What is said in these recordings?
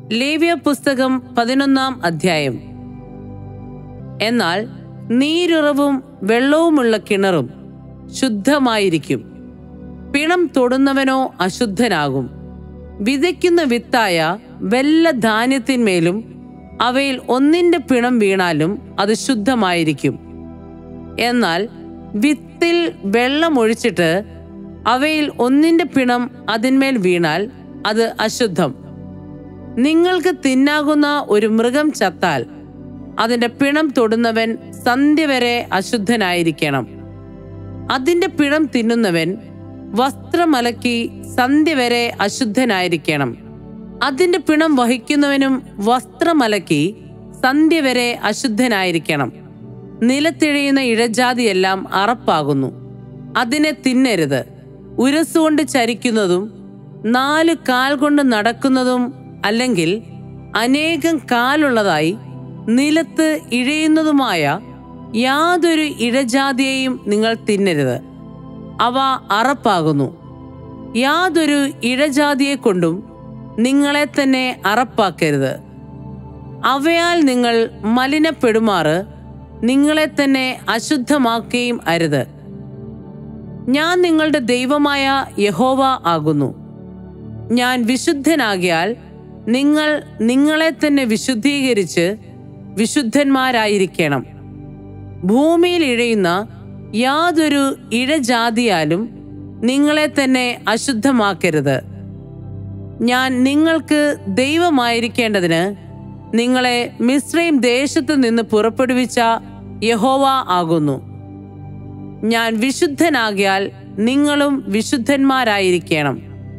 ലേവ്യ പുസ്തകം പതിനൊന്നാം അധ്യായം എന്നാൽ നീരുറവും വെള്ളവുമുള്ള കിണറും ശുദ്ധമായിരിക്കും പിണം തൊടുന്നവനോ അശുദ്ധനാകും വിതയ്ക്കുന്ന വിത്തായ വല്ല ധാന്യത്തിന്മേലും അവയിൽ ഒന്നിന്റെ പിണം വീണാലും അത് ശുദ്ധമായിരിക്കും എന്നാൽ വിത്തിൽ വെള്ളമൊഴിച്ചിട്ട് അവയിൽ ഒന്നിന്റെ പിണം അതിന്മേൽ വീണാൽ അത് അശുദ്ധം നിങ്ങൾക്ക് തിന്നാകുന്ന ഒരു മൃഗം ചത്താൽ അതിന്റെ പിണം തൊടുന്നവൻ സന്ധ്യ വരെ അശുദ്ധനായിരിക്കണം അതിന്റെ പിണം തിന്നുന്നവൻ വസ്ത്രമലക്കി സന്ധ്യ വരെ അശുദ്ധനായിരിക്കണം അതിന്റെ പിണം വഹിക്കുന്നവനും വസ്ത്രമലക്കി സന്ധ്യ വരെ അശുദ്ധനായിരിക്കണം നിലത്തിഴയുന്ന ഇഴജാതിയെല്ലാം അറപ്പാകുന്നു അതിനെ തിന്നരുത് ഉരസുകൊണ്ട് ചരിക്കുന്നതും നാല് കാൽ കൊണ്ട് നടക്കുന്നതും അല്ലെങ്കിൽ അനേകം കാലുള്ളതായി നിലത്ത് ഇഴയുന്നതുമായ യാതൊരു ഇഴജാതിയെയും നിങ്ങൾ തിന്നരുത് അവ അറപ്പാകുന്നു യാതൊരു ഇഴജാതിയെ കൊണ്ടും നിങ്ങളെ തന്നെ അറപ്പാക്കരുത് അവയാൽ നിങ്ങൾ മലിനപ്പെടുമാറ് നിങ്ങളെ തന്നെ അശുദ്ധമാക്കുകയും അരുത് ഞാൻ നിങ്ങളുടെ ദൈവമായ യഹോവ ആകുന്നു ഞാൻ വിശുദ്ധനാകിയാൽ നിങ്ങൾ നിങ്ങളെ തന്നെ വിശുദ്ധീകരിച്ച് വിശുദ്ധന്മാരായിരിക്കണം ഭൂമിയിൽ ഇഴയുന്ന യാതൊരു ഇഴജാതിയാലും നിങ്ങളെ തന്നെ അശുദ്ധമാക്കരുത് ഞാൻ നിങ്ങൾക്ക് ദൈവമായിരിക്കേണ്ടതിന് നിങ്ങളെ മിശ്രയും ദേശത്തു നിന്ന് പുറപ്പെടുവിച്ച യഹോവ ആകുന്നു ഞാൻ വിശുദ്ധനാകിയാൽ നിങ്ങളും വിശുദ്ധന്മാരായിരിക്കണം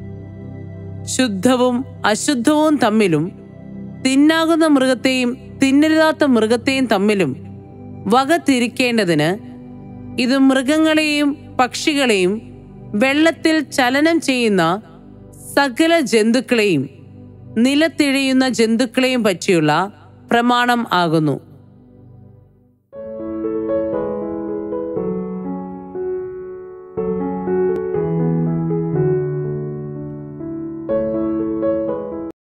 ശുദ്ധവും അശുദ്ധവും തമ്മിലും തിന്നാകുന്ന മൃഗത്തെയും തിന്നരുതാത്ത മൃഗത്തെയും തമ്മിലും വക തിരിക്കേണ്ടതിന് ഇത് മൃഗങ്ങളെയും പക്ഷികളെയും വെള്ളത്തിൽ ചലനം ചെയ്യുന്ന സകല ജന്തുക്കളെയും നിലത്തിഴയുന്ന ജന്തുക്കളെയും പറ്റിയുള്ള പ്രമാണം ആകുന്നു